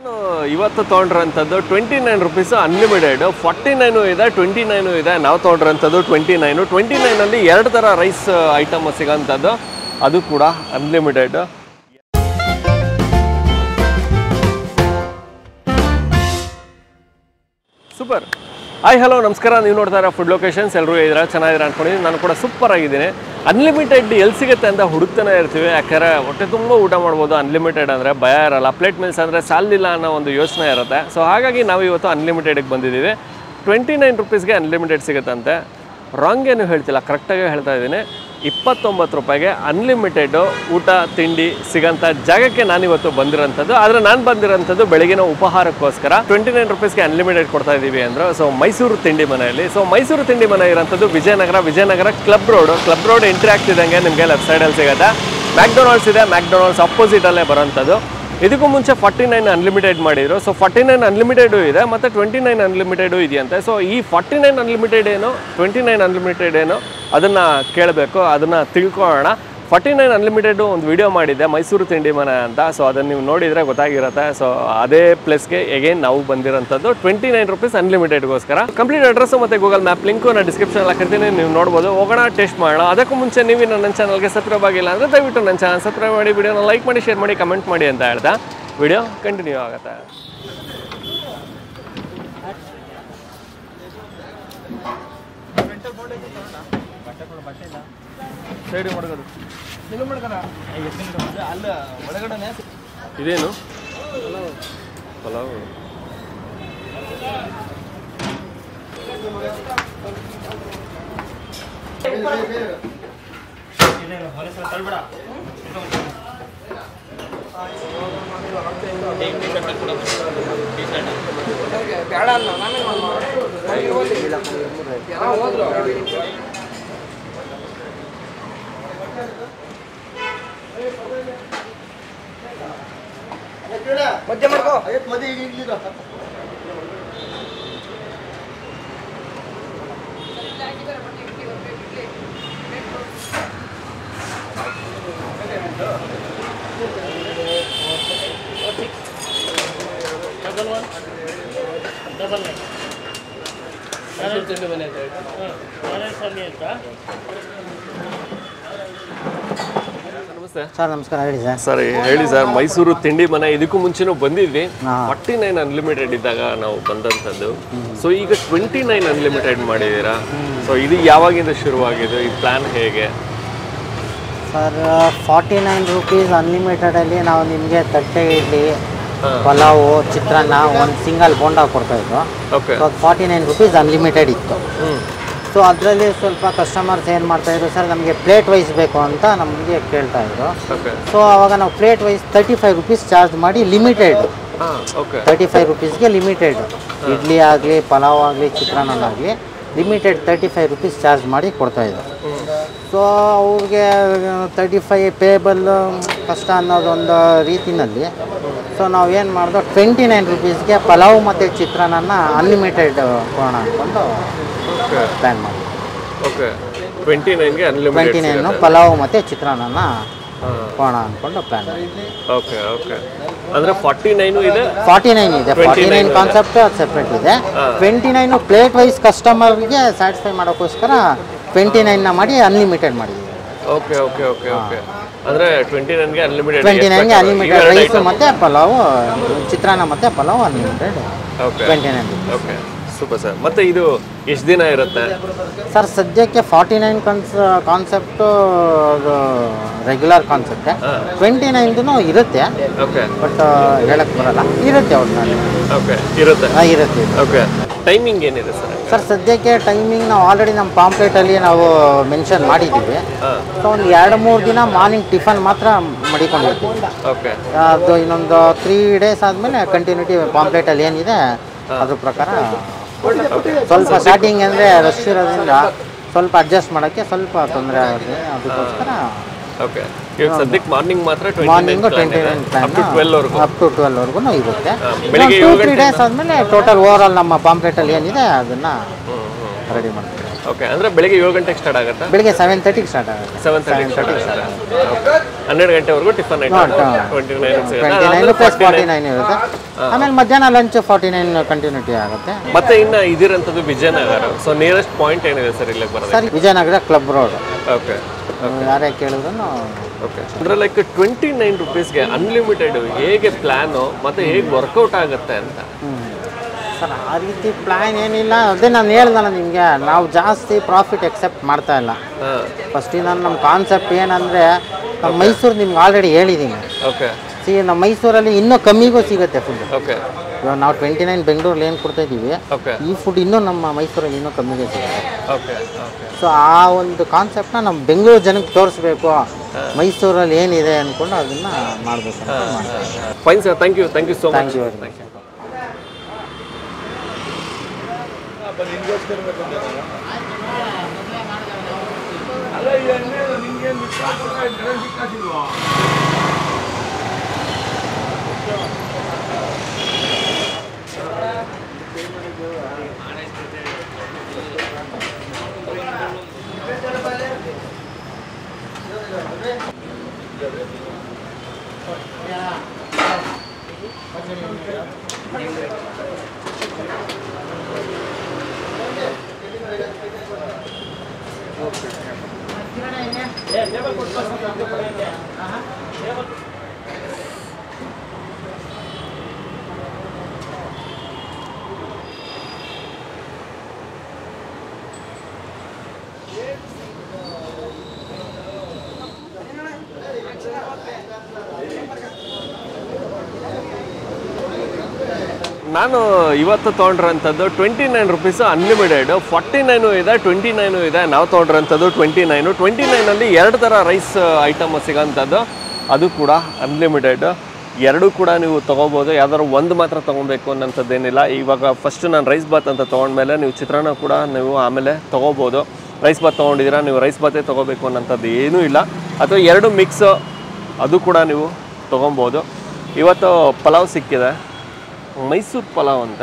ನಾನು ಇವತ್ತು ತೊಗೊಂಡ್ರಂಥದ್ದು twenty nine rupees unlimited forty nine ಇದೆ ಟ್ವೆಂಟಿ ನೈನು ಇದೆ ನಾವು ತೊಗೊಂಡ್ರಂಥದ್ದು ಟ್ವೆಂಟಿ ನೈನು ಟ್ವೆಂಟಿ ನೈನಲ್ಲಿ ಎರಡು ಥರ ರೈಸ್ ಐಟಮ್ ಸಿಗೋಂಥದ್ದು ಅದು ಕೂಡ ಅನ್ಲಿಮಿಟೆಡ್ ಸೂಪರ್ ಹಾಯ್ ಹಲೋ ನಮಸ್ಕಾರ ನೀವು ನೋಡ್ತಾ ಇರೋ ಫುಡ್ ಲೊಕೇಶನ್ಸ್ ಎಲ್ಲರೂ ಇದ್ದೀರಾ ಚೆನ್ನಾಗಿದ್ದೀರಾ ಅನ್ಕೊಂಡಿದ್ದೀನಿ ನಾನು ಕೂಡ ಸೂಪರ್ ಆಗಿದ್ದೀನಿ ಅನ್ಲಿಮಿಟೆಡ್ ಎಲ್ಲಿ ಸಿಗುತ್ತೆ ಅಂತ ಹುಡುಕ್ತಾನೆ ಇರ್ತೀವಿ ಯಾಕಂದರೆ ಹೊಟ್ಟೆ ತುಂಬ ಊಟ ಮಾಡ್ಬೋದು ಅನ್ಲಿಮಿಟೆಡ್ ಅಂದರೆ ಭಯ ಇರಲ್ಲ ಪ್ಲೇಟ್ ಮೀಲ್ಸ್ ಅಂದರೆ ಸಾಲಿಲ್ಲ ಅನ್ನೋ ಒಂದು ಯೋಚನೆ ಇರುತ್ತೆ ಸೊ ಹಾಗಾಗಿ ನಾವು ಇವತ್ತು ಅನ್ಲಿಮಿಟೆಡ್ಗೆ ಬಂದಿದ್ದೀವಿ ಟ್ವೆಂಟಿ ನೈನ್ ರುಪೀಸ್ಗೆ ಅನ್ಲಿಮಿಟೆಡ್ ಸಿಗುತ್ತಂತೆ ರಾಂಗ್ ಏನು ಹೇಳ್ತಿಲ್ಲ ಕರೆಕ್ಟಾಗಿ ಹೇಳ್ತಾ ಇದ್ದೀನಿ ಇಪ್ಪತ್ತೊಂಬತ್ತು ರೂಪಾಯಿಗೆ ಅನ್ಲಿಮಿಟೆಡ್ ಊಟ ತಿಂಡಿ ಸಿಗಂತ ಜಾಗಕ್ಕೆ ನಾನಿವತ್ತು ಬಂದಿರೋಂಥದ್ದು ಆದರೆ ನಾನು ಬಂದಿರೋಂಥದ್ದು ಬೆಳಗಿನ ಉಪಹಾರಕ್ಕೋಸ್ಕರ ಟ್ವೆಂಟಿ ನೈನ್ ರುಪೀಸ್ಗೆ ಅನ್ಲಿಮಿಟೆಡ್ ಕೊಡ್ತಾ ಇದ್ದೀವಿ ಅಂದರು ಸೊ ಮೈಸೂರು ತಿಂಡಿ ಮನೆಯಲ್ಲಿ ಸೊ ಮೈಸೂರು ತಿಂಡಿ ಮನೆ ಇರೋಂಥದ್ದು Vijayanagar Vijayanagar club road club road entry ಆಗ್ತಿದ್ದಂಗೆ ನಿಮಗೆ ಲೆಫ್ಟ್ ಸೈಡಲ್ಲಿ ಸಿಗುತ್ತೆ ಮ್ಯಾಕ್ಡೊನಾಲ್ಡ್ಸ್ ಇದೆ ಮ್ಯಾಕ್ಡೊನಾಲ್ಡ್ಸ್ ಅಪೋಸಿಟಲ್ಲೇ ಬರೋಂಥದ್ದು ಇದಕ್ಕೂ ಮುಂಚೆ ಫಾರ್ಟಿ ನೈನ್ ಅನ್ಲಿಮಿಟೆಡ್ ಮಾಡಿದ್ರು ಸೊ ಫಾರ್ಟಿ ನೈನ್ ಅನ್ಲಿಮಿಟೆಡು ಇದೆ ಮತ್ತು ಟ್ವೆಂಟಿ ನೈನ್ ಅನ್ಲಿಮಿಟೆಡು ಇದೆಯಂತೆ ಸೊ ಈ ಫಾರ್ಟಿ ನೈನ್ ಅನ್ಲಿಮಿಟೆಡ್ ಏನು ಟ್ವೆಂಟಿ ನೈನ್ ಅನ್ಲಿಮಿಟೆಡ್ ಏನು ಅದನ್ನು ಕೇಳಬೇಕು ಅದನ್ನು ತಿಳ್ಕೊಳ್ಳೋಣ ಫಾರ್ಟಿ ನೈನ್ ಅನ್ಲಿಮಿಟೆಡ್ ಒಂದು ವಿಡಿಯೋ ಮಾಡಿದ್ದೆ ಮೈಸೂರು ತಿಂಡಿ ಮನೆ ಅಂತ ಸೊ ಅದನ್ನು ನೀವು ನೋಡಿದರೆ ಗೊತ್ತಾಗಿರುತ್ತೆ ಸೊ ಅದೇ ಪ್ಲೇಸ್ಗೆ ಎಗೇನ್ ನಾವು ಬಂದಿರೋಂಥದ್ದು ಟ್ವೆಂಟಿ ನೈನ್ ರುಪೀಸ್ ಅನ್ಲಿಮಿಟೆಡ್ಗೋಸ್ಕರ ಕಂಪ್ಲೀಟ್ ಅಡ್ರೆಸ್ ಮತ್ತು ಗೂಗಲ್ ಮ್ಯಾಪ್ ಲಿಂಕು ನಾನು ಡಿಸ್ಕ್ರಿಪ್ಷನ್ ಹಾಕಿರ್ತೀನಿ ನೀವು ನೋಡ್ಬೋದು ಹೋಗೋಣ ಟೇಸ್ಟ್ ಮಾಡೋಣ ಅದಕ್ಕೂ ಮುಂಚೆ ನೀವು ನನ್ನ ಚಾನಲ್ಗೆ ಸಬ್ಸ್ಕ್ರೈಬ್ ಆಗಿಲ್ಲ ಅಂದರೆ ದಯವಿಟ್ಟು ನನ್ನ ಚಾನಲ್ ಸಬ್ಸ್ಕ್ರೈಬ್ ಮಾಡಿ ವಿಡಿಯೋನ ಲೈಕ್ ಮಾಡಿ ಶೇರ್ ಮಾಡಿ ಕಮೆಂಟ್ ಮಾಡಿ ಅಂತ ಹೇಳ್ತಾ ವಿಡಿಯೋ ಕಂಟಿನ್ಯೂ ಆಗುತ್ತೆ ಸೈಡ್ ಮಾಡ್ಕೋದು ಅಲ್ಲ ಒಳಗಡೆ ಇದೇನು ಪಲಾವ್ ಮಧ್ಯ ಮಾಡ್ಕೋ ನಮಸ್ತೆ ಸರ್ ನಮಸ್ಕಾರ ಹೇಳಿ ಸರ್ ಸರ್ ಹೇಳಿ ಸರ್ ಮೈಸೂರು ತಿಂಡಿ ಮನೆ ಇದಕ್ಕೂ ಮುಂಚೆನೂ ಬಂದಿದ್ವಿ ಹಾ. ಫಾರ್ಟಿ ನೈನ್ ಅನ್ಲಿಮಿಟೆಡ್ ಇದ್ದಾಗ ನಾವು ಬಂದಂಥದ್ದು ಸೊ ಈಗ ಟ್ವೆಂಟಿ ನೈನ್ ಅನ್ಲಿಮಿಟೆಡ್ ಮಾಡಿದ್ದೀರಾ ಸೊ ಇದು ಯಾವಾಗಿಂದ ಶುರುವಾಗಿದೆ ಈ ಪ್ಲಾನ್ ಹೇಗೆ ಸರ್ ಫಾರ್ಟಿ ನೈನ್ ರುಪೀಸ್ ಅನ್ಲಿಮಿಟೆಡಲ್ಲಿ ನಾವು ನಿಮಗೆ ತಟ್ಟೆ ಇಡ್ಲಿ ಹಾ. ಪಲಾವು ಚಿತ್ರಾನ್ನ ಒಂದು ಸಿಂಗಲ್ ಬೋಂಡ ಕೊಡ್ತಾಯಿದ್ದು okay so forty nine rupees unlimited ಇತ್ತು ಹ್ಞೂ ಸೊ ಅದರಲ್ಲಿ ಸ್ವಲ್ಪ ಕಸ್ಟಮರ್ಸ್ ಏನು ಮಾಡ್ತಾಯಿದ್ರು ಸರ್ ನಮಗೆ ಪ್ಲೇಟ್ ವೈಸ್ ಬೇಕು ಅಂತ ನಮಗೆ ಕೇಳ್ತಾಯಿದ್ರು ಓಕೆ ಸೊ ಅವಾಗ ನಾವು plate wise thirty five rupees charge ಮಾಡಿ ಲಿಮಿಟೆಡ್ ಹಾಂ ಓಕೆ ತರ್ಟಿ ಫೈವ್ ರುಪೀಸ್ಗೆ ಲಿಮಿಟೆಡ್ ಇಡ್ಲಿ ಆಗಲಿ ಪಲಾವ್ ಆಗಲಿ ಚಿತ್ರಾನ್ನನಾಗಲಿ limited thirty five rupees charge ಮಾಡಿ ಕೊಡ್ತಾಯಿದ್ರು ಸೊ ಅವ್ರಿಗೆ ತರ್ಟಿ ಫೈ ಪೇಬಲ್ ಕಷ್ಟ ಅನ್ನೋದೊಂದು ರೀತಿನಲ್ಲಿ ಸೊ ನಾವು ಏನು ಮಾಡಿದೋ ಟ್ವೆಂಟಿ ನೈನ್ ರುಪೀಸ್ಗೆ ಪಲಾವ್ ಮತ್ತು ಚಿತ್ರಾನ್ನ ಅನ್ಲಿಮಿಟೆಡ್ ಕೊಡೋಣ ಅಂದ್ಕೊಂಡು ಓಕೆ ಪ್ಲ್ಯಾನ್ ಮಾಡಿ ಓಕೆ ಟ್ವೆಂಟಿ ನೈನ್ಗೆ ಟ್ವೆಂಟಿ ಅನ್ಲಿಮಿಟೆಡ್ ನೈನು ಪಲಾವ್ ಮತ್ತು ಚಿತ್ರಾನ್ನ ಹಾಂ ಕೊಡೋಣ ಅಂದ್ಕೊಂಡು ಪ್ಲ್ಯಾನ್ ಮಾಡಿ ಓಕೆ ಓಕೆ ಅಂದರೆ ಫಾರ್ಟಿ ನೈನು ಇದೆ ಫಾರ್ಟಿ ನೈನ್ ಇದೆ 29 ಫಾರ್ಟಿ ನೈನ್ ಇದೆ. ಕಾನ್ಸೆಪ್ಟ್ ಅದು ಸೆಪ್ರೇಟ್ ಇದೆ ಹಾ. ಟ್ವೆಂಟಿ ನೈನು ಪ್ಲೇಟ್ ವೈಸ್ ಕಸ್ಟಮರ್ಗೆ ಸ್ಯಾಟಿಸ್ಫೈ ಮಾಡೋಕ್ಕೋಸ್ಕರ ಟ್ವೆಂಟಿ ನೈನ್ನ ಮಾಡಿ ಅನ್ಲಿಮಿಟೆಡ್ ಮಾಡಿದ್ದೀವಿ ಓಕೆ ಓಕೆ ಓಕೆ ಓಕೆ ಅಂದರೆ ಟ್ವೆಂಟಿ ನೈನ್ಗೆ ಅನ್ಲಿಮಿಟೆಡ್ ಟ್ವೆಂಟಿ ನೈನ್ಗೆ ಅನ್ಲಿಮಿಟೆಡ್ ರೈಸು ಮತ್ತು ಪಲಾವು ಚಿತ್ರಾನ್ನ ಮತ್ತು pulao unlimited okay twenty nine okay super sir ಮತ್ತೆ ಇದು ಎಷ್ಟು ದಿನ ಇರುತ್ತೆ ಸರ್ ಸದ್ಯಕ್ಕೆ ಫಾರ್ಟಿ ನೈನ್ ಕನ್ಸ್ ಕಾನ್ಸೆಪ್ಟು ರೆಗ್ಯುಲರ್ ಕಾನ್ಸೆಪ್ಟೆ ಟ್ವೆಂಟಿ ನೈನ್ದು ಇರುತ್ತೆ ಓಕೆ ಬಟ್ ಹೇಳಕ್ಕೆ ಬರಲ್ಲ ಇರುತ್ತೆ ಒಟ್ಟಿನಲ್ಲಿ ಓಕೆ ಇರುತ್ತೆ ಹಾಂ ಇರುತ್ತೆ ಇದೆ. ಓಕೆ ಟೈಮಿಂಗ್ ಏನಿದೆ ಸರ್ ಸರ್ ಸದ್ಯಕ್ಕೆ ಟೈಮಿಂಗ್ ನಾವು ಆಲ್ರೆಡಿ ನಮ್ಮ ಪಾಂಪ್ಲೇಟಲ್ಲಿ ನಾವು ಮೆನ್ಷನ್ ಮಾಡಿದ್ದೀವಿ ಹಾಂ ಸೊ ಒಂದು ಎರಡು ಮೂರು ದಿನ ಮಾರ್ನಿಂಗ್ ಟಿಫನ್ ಮಾತ್ರ ಮಡಿಕೊಂಡಿರ್ತೀವಿ ಓಕೆ ಅದು ಇನ್ನೊಂದು ತ್ರೀ ಡೇಸ್ ಆದಮೇಲೆ ಕಂಟಿನ್ಯೂಟಿ ಪಾಂಪ್ಲೇಟಲ್ಲಿ ಏನಿದೆ ಅದ್ರ ಪ್ರಕಾರ ಸ್ವಲ್ಪ ಸ್ಟಾರ್ಟಿಂಗ್ ಅಂದರೆ ರಶ್ ಇರೋದ್ರಿಂದ ಸ್ವಲ್ಪ ಅಡ್ಜಸ್ಟ್ ಮಾಡೋಕ್ಕೆ ಸ್ವಲ್ಪ ತೊಂದರೆ ಆಗುತ್ತೆ ಅದಕ್ಕೋಸ್ಕರ ಓಕೆ ಇವಾಗ ಸದ್ಯಕ್ಕೆ ಮಾರ್ನಿಂಗ್ ಮಾತ್ರ morning twenty twenty nine up to ಟ್ವೆಲ್ವರೆಗೂ ಅಪ್ ಟು ಟ್ವೆಲ್ವರೆಗೂ ಇರುತ್ತೆ ಹಾ, ಬೆಳಿಗ್ಗೆ ಟೂ ಏಳು ತ್ರೀ ಗಂಟೆಯಿಂದ- ಡೇಸ್ ಆದಮೇಲೆ ಟೋಟಲ್ ಓವರ್ ಆಲ್ ನಮ್ಮ ಪಾಂಪ್ಲೇಟಲ್ಲಿ ಏನಿದೆ ಅದನ್ನು ಹ್ಞೂ ಹ್ಞೂ ರೆಡಿ ಮಾಡ್ತೀವಿ ಓಕೆ ಅಂದರೆ ಬೆಳಿಗ್ಗೆ ಏಳು ಗಂಟೆಗೆ ಸ್ಟಾರ್ಟ್ ಆಗುತ್ತಾ ಬೆಳಿಗ್ಗೆ ಸೆವೆನ್ ತರ್ಟಿಗೆ ಸ್ಟಾರ್ಟ್ ಆಗುತ್ತೆ ಸೆವೆನ್ ತರ್ಟಿ ಹನ್ನೆರಡು ಗಂಟೆವರೆಗೂ tiffin item twenty nine twenty nine plus forty nine ಇರುತ್ತೆ ಆಮೇಲೆ ಮಧ್ಯಾಹ್ನ ಲಂಚ್ ಫಾರ್ಟಿ ನೈನ್ ಕಂಟಿನ್ಯೂಟಿ ಆಗುತ್ತೆ ಮತ್ತೆ ಇನ್ನು ಇದಿರಂಥದ್ದು ವಿಜಯನಗರ ಸೊ ನಿಯರೆಸ್ಟ್ ಪಾಯಿಂಟ್ ಏನಿದೆ ಸರ್ ಇಲ್ಲಿಗೆ ಬರೋದು sir Vijayanagar club road okay ಯಾರೇ ಕೇಳಿದ್ರು ಓಕೆ ಅಂದರೆ ಲೈಕ್ ಟ್ವೆಂಟಿ ನೈನ್ ರುಪೀಸ್ಗೆ ಅನ್ಲಿಮಿಟೆಡ್ ಹೇಗೆ ಪ್ಲ್ಯಾನು ಮತ್ತು ಹೇಗೆ ವರ್ಕೌಟ್ ಆಗುತ್ತೆ ಅಂತ ಸರ್ ಆ ರೀತಿ ಪ್ಲ್ಯಾನ್ ಏನಿಲ್ಲ ಅದೇ ನಾನು ಹೇಳ್ದಲ್ಲ ನಿಮಗೆ ನಾವು ಜಾಸ್ತಿ ಪ್ರಾಫಿಟ್ ಎಕ್ಸೆಪ್ಟ್ ಮಾಡ್ತಾ ಇಲ್ಲ ಹಾಂ ಫಸ್ಟಿಗೆ ನಾನು ನಮ್ಮ ಕಾನ್ಸೆಪ್ಟ್ ಏನಂದರೆ ನಮ್ಮ ಮೈಸೂರು ನಿಮ್ಗೆ ಆಲ್ರೆಡಿ ಹೇಳಿದ್ದೀನಿ ಓಕೆ ಸಿ ನಮ್ಮ ಮೈಸೂರಲ್ಲಿ ಇನ್ನೂ ಕಮ್ಮಿಗೂ ಸಿಗುತ್ತೆ ಫುಡ್ ಓಕೆ ಇವಾಗ ನಾವು ಟ್ವೆಂಟಿ ನೈನ್ ಬೆಂಗಳೂರಲ್ಲಿ ಏನು ಕೊಡ್ತಾ ಇದ್ದೀವಿ ಓಕೆ ಈ ಫುಡ್ ಇನ್ನೂ ನಮ್ಮ ಮೈಸೂರಲ್ಲಿ ಇನ್ನೂ ಕಮ್ಮಿಗೆ ಸಿಗುತ್ತೆ ಓಕೆ ಓಕೆ ಸೊ ಆ ಒಂದು ಕಾನ್ಸೆಪ್ಟ್ನ ನಮ್ಮ ಬೆಂಗಳೂರು ಜನಕ್ಕೆ ತೋರಿಸ್ಬೇಕು ಮೈಸೂರಲ್ಲಿ ಏನಿದೆ ಅಂದ್ಕೊಂಡು ಅದನ್ನು ಮಾಡಬೇಕು ಅಂತ ಮಾಡ್ತಾರೆ fine sir thank you thank you so much thank you very much ನಾನು ಇವತ್ತು ತೊಗೊಂಡ್ರಂಥದ್ದು twenty nine rupees unlimited forty nine ಇದೆ ಟ್ವೆಂಟಿ ನೈನು ಇದೆ ನಾವು ತೊಗೊಂಡ್ರಂಥದ್ದು ಟ್ವೆಂಟಿ ನೈನು ಟ್ವೆಂಟಿ ನೈನಲ್ಲಿ ಎರಡು ಥರ ರೈಸ್ ಐಟಮ್ ಸಿಗೋಂಥದ್ದು ಅದು ಕೂಡ ಅನ್ಲಿಮಿಟೆಡ್ ಎರಡೂ ಕೂಡ ನೀವು ತೊಗೋಬೋದು ಯಾವ್ದಾದ್ರು ಒಂದು ಮಾತ್ರ ತೊಗೊಬೇಕು ಅನ್ನೋಂಥದ್ದೇನಿಲ್ಲ ಇವಾಗ ಫಸ್ಟು ನಾನು ರೈಸ್ ಬಾತ್ ಅಂತ ತೊಗೊಂಡ್ಮೇಲೆ ನೀವು ಚಿತ್ರಾನ್ನ ಕೂಡ ನೀವು ಆಮೇಲೆ ತೊಗೋಬೋದು ರೈಸ್ ಬಾತ್ ತೊಗೊಂಡಿದ್ದೀರಾ ನೀವು ರೈಸ್ ಬಾತೇ ತೊಗೋಬೇಕು ಅನ್ನೋಂಥದ್ದು ಏನೂ ಇಲ್ಲ ಅಥವಾ ಎರಡು ಮಿಕ್ಸ್ ಅದು ಕೂಡ ನೀವು ತೊಗೊಬೋದು ಇವತ್ತು ಪಲಾವ್ ಸಿಕ್ಕಿದೆ ಮೈಸೂರು ಪಲಾವ್ ಅಂತ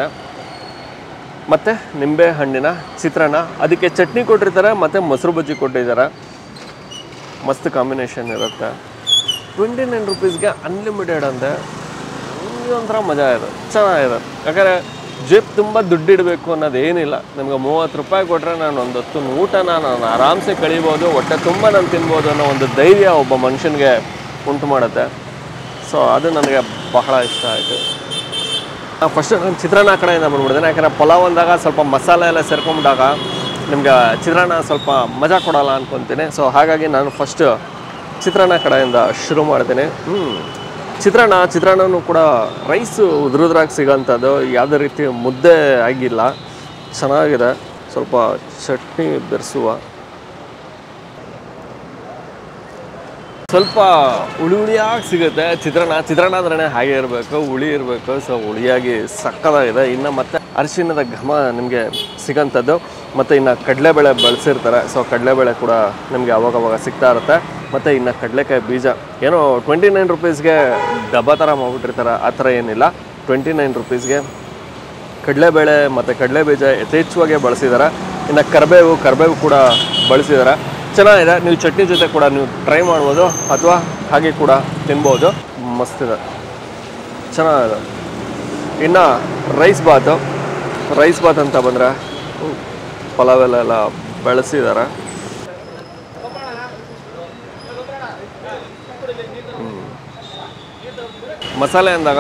ಮತ್ತು ನಿಂಬೆ ಹಣ್ಣಿನ ಚಿತ್ರಾನ್ನ ಅದಕ್ಕೆ ಚಟ್ನಿ ಕೊಟ್ಟಿರ್ತಾರೆ ಮತ್ತು ಮೊಸರು ಬಜ್ಜಿ ಕೊಟ್ಟಿದ್ದಾರೆ ಮಸ್ತ್ ಕಾಂಬಿನೇಷನ್ ಇರುತ್ತೆ ಟ್ವೆಂಟಿ ನೈನ್ ರುಪೀಸ್ಗೆ ಅನ್ಲಿಮಿಟೆಡ್ ಅಂದೆ ಒಂಥರ ಮಜಾ ಇದೆ ಚೆನ್ನಾಗಿದೆ ಯಾಕಂದರೆ ಜೇಬ್ ತುಂಬ ದುಡ್ಡು ಇಡಬೇಕು ಅನ್ನೋದು ಏನಿಲ್ಲ ನಿಮ್ಗೆ ಮೂವತ್ತು ರೂಪಾಯಿ ಕೊಟ್ಟರೆ ನಾನು ಒಂದು ಹೊತ್ತು ಊಟನ ನಾನು ಆರಾಮ್ಸೆ ಕಳಿಬೋದು ಹೊಟ್ಟೆ ತುಂಬ ನಾನು ತಿನ್ಬೋದು ಅನ್ನೋ ಒಂದು ಧೈರ್ಯ ಒಬ್ಬ ಮನುಷ್ಯನಿಗೆ ಉಂಟು ಮಾಡುತ್ತೆ ಸೊ ಅದು ನನಗೆ ಬಹಳ ಇಷ್ಟ ಆಯಿತು ಫಸ್ಟ್ ನಾನು ಚಿತ್ರಾನ್ನ ಕಡೆಯಿಂದ ಬಂದ್ಬಿಡ್ತೇನೆ ಯಾಕಂದರೆ ಪಲಾವ್ ಅಂದಾಗ ಸ್ವಲ್ಪ ಮಸಾಲೆ ಎಲ್ಲ ಸೇರ್ಕೊಂಬಿಟ್ಟಾಗ ನಿಮ್ಗೆ ಚಿತ್ರಾನ್ನ ಸ್ವಲ್ಪ ಮಜಾ ಕೊಡಲ್ಲ ಅನ್ಕೊತೀನಿ ಸೊ ಹಾಗಾಗಿ ನಾನು ಫಸ್ಟ್ ಚಿತ್ರಾನ್ನ ಕಡೆಯಿಂದ ಶುರು ಮಾಡ್ತೀನಿ ಹ್ಞೂ ಚಿತ್ರಾನ್ನ ಚಿತ್ರಾನ್ನನೂ ಕೂಡ ರೈಸು ಉದುರುದ್ರಾಗಿ ಸಿಗೋಂಥದ್ದು ಯಾವುದೇ ರೀತಿ ಮುದ್ದೆ ಆಗಿಲ್ಲ ಚೆನ್ನಾಗಿದೆ ಸ್ವಲ್ಪ ಚಟ್ನಿ ಬೆರೆಸುವ ಸ್ವಲ್ಪ ಹುಳಿ ಹುಳಿಯಾಗಿ ಸಿಗುತ್ತೆ ಚಿತ್ರಾನ್ನ ಚಿತ್ರಾನ್ನ ಅಂದ್ರೆ ಹಾಗೆ ಇರಬೇಕು ಹುಳಿ ಇರಬೇಕು ಸೊ ಹುಳಿಯಾಗಿ ಸಕ್ಕದಾಗಿದೆ ಇನ್ನು ಮತ್ತೆ ಅರಿಶಿಣದ ಘಮ ನಿಮಗೆ ಸಿಗೋಂಥದ್ದು ಮತ್ತು ಇನ್ನು ಕಡಲೆಬೇಳೆ ಬಳಸಿರ್ತಾರೆ ಸೊ ಕಡಲೆಬೇಳೆ ಕೂಡ ನಿಮಗೆ ಅವಾಗವಾಗ ಸಿಗ್ತಾ ಇರುತ್ತೆ ಮತ್ತು ಇನ್ನು ಕಡಲೆಕಾಯಿ ಬೀಜ ಏನೋ ಟ್ವೆಂಟಿ ನೈನ್ ರುಪೀಸ್ಗೆ ಡಬ್ಬ ಥರ ಮಾಡ್ಬಿಟ್ಟಿರ್ತಾರೆ ಆ ಥರ ಏನಿಲ್ಲ ಟ್ವೆಂಟಿ ನೈನ್ ರುಪೀಸ್ಗೆ ಕಡಲೆಬೇಳೆ ಮತ್ತು ಕಡಲೆ ಬೀಜ ಯಥೇಚ್ಛವಾಗಿ ಬಳಸಿದ್ದಾರೆ ಇನ್ನು ಕರಿಬೇವು ಕರಿಬೇವು ಕೂಡ ಬಳಸಿದ್ದಾರೆ ಚೆನ್ನಾಗಿದೆ ನೀವು ಚಟ್ನಿ ಜೊತೆ ಕೂಡ ನೀವು ಟ್ರೈ ಮಾಡ್ಬೋದು ಅಥವಾ ಹಾಗೆ ಕೂಡ ತಿನ್ಬೋದು ಮಸ್ತಿದೆ ಚೆನ್ನಾಗಿದೆ ಇನ್ನು ರೈಸ್ ಬಾತು ರೈಸ್ ಬಾತ್ ಅಂತ ಬಂದರೆ ಪಲಾವೆಲ್ಲ ಎಲ್ಲ ಬೆಳೆಸಿದ್ದಾರೆ ಮಸಾಲೆ ಅಂದಾಗ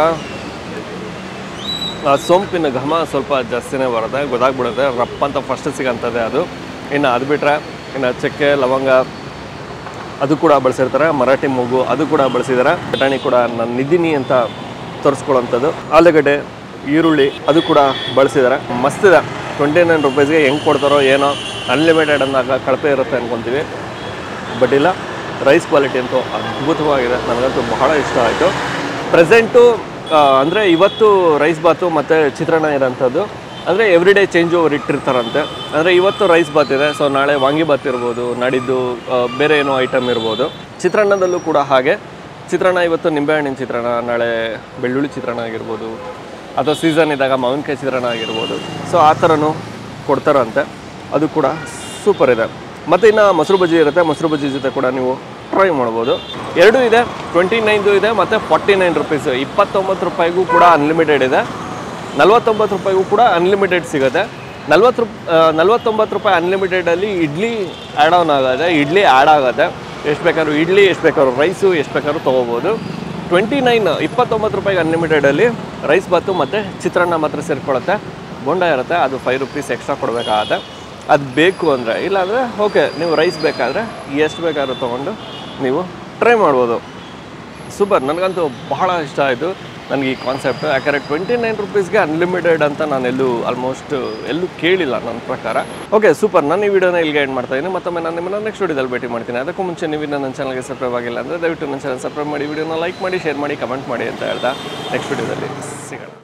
ಆ ಸೋಂಪಿನ ಘಮ ಸ್ವಲ್ಪ ಜಾಸ್ತಿನೇ ಬರುತ್ತೆ ಗೊತ್ತಾಗ್ಬಿಡುತ್ತೆ ರಪ್ಪ ಅಂತ ಫಸ್ಟ್ ಸಿಗೋಂಥದ್ದೇ ಅದು ಇನ್ನು ಅದು ಬಿಟ್ಟರೆ ಇನ್ನು ಚಕ್ಕೆ ಲವಂಗ ಅದು ಕೂಡ ಬಳಸಿರ್ತಾರೆ ಮರಾಠಿ ಮೂಗು ಅದು ಕೂಡ ಬಳಸಿದ್ದಾರೆ ಬಟಾಣಿ ಕೂಡ ನಾನು ನಿದ್ದೀನಿ ಅಂತ ತೋರಿಸ್ಕೊಳ್ಳೋಂಥದ್ದು ಆಲೂಗಡ್ಡೆ ಈರುಳ್ಳಿ ಅದು ಕೂಡ ಬಳಸಿದ್ದಾರೆ ಮಸ್ತಿದೆ ಟ್ವೆಂಟಿ ನೈನ್ ರುಪೀಸ್ಗೆ ಹೆಂಗೆ ಕೊಡ್ತಾರೋ ಏನೋ ಅನ್ಲಿಮಿಟೆಡ್ ಅಂದಾಗ ಕಳಪೆ ಇರುತ್ತೆ ಅನ್ಕೊತೀವಿ ಬಟ್ ಇಲ್ಲ ರೈಸ್ ಕ್ವಾಲಿಟಿ ಅಂತೂ ಅದ್ಭುತವಾಗಿದೆ ನನಗಂತೂ ಬಹಳ ಇಷ್ಟ ಆಯಿತು ಪ್ರೆಸೆಂಟು ಅಂದರೆ ಇವತ್ತು ರೈಸ್ ಬಾತು ಮತ್ತು ಚಿತ್ರಾನ್ನ ಇರೋಂಥದ್ದು ಅಂದರೆ ಎವ್ರಿ ಡೇ ಚೇಂಜ್ ಓವರ್ ಇಟ್ಟಿರ್ತಾರಂತೆ ಅಂದರೆ ಇವತ್ತು ರೈಸ್ ಬಾತ್ ಇದೆ ಸೊ ನಾಳೆ ವಾಂಗಿ ಬಾತ್ ಇರ್ಬೋದು ನಾಡಿದ್ದು ಆ, ಬೇರೆ ಏನೋ ಐಟಮ್ ಇರ್ಬೋದು ಚಿತ್ರಾನ್ನದಲ್ಲೂ ಕೂಡ ಹಾಗೆ ಚಿತ್ರಾನ್ನ ಇವತ್ತು ನಿಂಬೆಹಣ್ಣಿನ ಚಿತ್ರಾನ್ನ ನಾಳೆ ಬೆಳ್ಳುಳ್ಳಿ ಚಿತ್ರಾನ್ನ ಆಗಿರ್ಬೋದು ಅಥವಾ ಸೀಸನ್ ಇದ್ದಾಗ ಮಾವಿನಕಾಯಿ ಚಿತ್ರಾನ್ನ ಆಗಿರ್ಬೋದು ಸೊ ಆ ಥರನೂ ಕೊಡ್ತಾರಂತೆ ಅದು ಕೂಡ ಸೂಪರ್ ಇದೆ ಮತ್ತು ಇನ್ನು ಮೊಸರು ಬಜ್ಜಿ ಇರುತ್ತೆ ಮೊಸರು ಬಜ್ಜಿ ಜೊತೆ ಕೂಡ ನೀವು ಟ್ರೈ ಮಾಡ್ಬೋದು ಎರಡೂ ಇದೆ ಟ್ವೆಂಟಿ ನೈನ್ದು ಇದೆ ಮತ್ತು ಫಾರ್ಟಿ ನೈನ್ ರುಪೀಸ್ ಇಪ್ಪತ್ತೊಂಬತ್ತು ರೂಪಾಯಿಗೂ ಕೂಡ ಅನ್ಲಿಮಿಟೆಡ್ ಇದೆ ನಲ್ವತ್ತೊಂಬತ್ತು ರೂಪಾಯಿಗೂ ಕೂಡ ಅನ್ಲಿಮಿಟೆಡ್ ಸಿಗುತ್ತೆ ನಲ್ವತ್ತು ರೂಪ್ ನಲ್ವತ್ತೊಂಬತ್ತು ರೂಪಾಯಿ ಅನ್ಲಿಮಿಟೆಡಲ್ಲಿ ಇಡ್ಲಿ ಆ್ಯಡ್ ಆನ್ ಆಗುತ್ತೆ ಇಡ್ಲಿ ಆ್ಯಡ್ ಆಗುತ್ತೆ ಎಷ್ಟು ಬೇಕಾದ್ರೂ ಇಡ್ಲಿ ಎಷ್ಟು ಬೇಕಾದ್ರೂ ರೈಸು ಎಷ್ಟು ಬೇಕಾದ್ರೂ ತೊಗೋಬೋದು ಟ್ವೆಂಟಿ ನೈನ್ ಇಪ್ಪತ್ತೊಂಬತ್ತು ರೂಪಾಯಿಗೆ ಅನ್ಲಿಮಿಟೆಡಲ್ಲಿ ರೈಸ್ ಬಾತು ಮತ್ತು ಚಿತ್ರಾನ್ನ ಮಾತ್ರ ಸೇರಿಕೊಳ್ಳುತ್ತೆ ಬೋಂಡ ಇರುತ್ತೆ ಅದು ಫೈವ್ ರುಪೀಸ್ ಎಕ್ಸ್ಟ್ರಾ ಕೊಡಬೇಕಾಗತ್ತೆ ಅದು ಬೇಕು ಅಂದರೆ ಇಲ್ಲಾಂದರೆ ಓಕೆ ನೀವು ರೈಸ್ ಬೇಕಾದರೆ ಎಷ್ಟು ಬೇಕಾದ್ರೂ ತೊಗೊಂಡು ನೀವು ಟ್ರೈ ಮಾಡ್ಬೋದು ಸೂಪರ್ ನನಗಂತೂ ಬಹಳ ಇಷ್ಟ ಆಯಿತು ನನಗೆ ಈ ಕಾನ್ಸೆಪ್ಟ್ ಯಾಕಂದರೆ ಟ್ವೆಂಟಿ ನೈನ್ ರುಪೀಸ್ಗೆ ಅನ್ಲಿಮಿಟೆಡ್ ಅಂತ ನಾನು ಎಲ್ಲೂ ಆಲ್ಮೋಸ್ಟ್ ಎಲ್ಲೂ ಕೇಳಿಲ್ಲ ನನ್ನ ಪ್ರಕಾರ ಓಕೆ ಸೂಪರ್ ನಾನು ಈ ವಿಡಿಯೋನ ಇಲ್ಲಿಗೆ ಎಂಡ್ ಮಾಡ್ತಾ ಇದ್ದೀನಿ ಮತ್ತೊಮ್ಮೆ ನಾನು ನಿಮ್ಮನ್ನ ನೆಕ್ಸ್ಟ್ ವಿಡಿಯೋದಲ್ಲಿ ಭೇಟಿ ಮಾಡ್ತೀನಿ ಅದಕ್ಕೂ ಮುಂಚೆ ನೀವು ಇನ್ನೂ ನನ್ನ ಚಾನಲ್ಗೆ ಸಬ್ಸ್ಕ್ರೈಬ್ ಆಗಿಲ್ಲ ಅಂದರೆ ದಯವಿಟ್ಟು ನನ್ನ ಚಾನಲ್ ಸಬ್ಸ್ಕ್ರೈಬ್ ಮಾಡಿ ವಿಡಿಯೋನ ಲೈಕ್ ಮಾಡಿ ಶೇರ್ ಮಾಡಿ ಕಮೆಂಟ್ ಮಾಡಿ ಅಂತ ಹೇಳ್ತಾ ನೆಕ್ಸ್ಟ್ ವಿಡಿಯೋದಲ್ಲಿ ಸಿಗೋಣ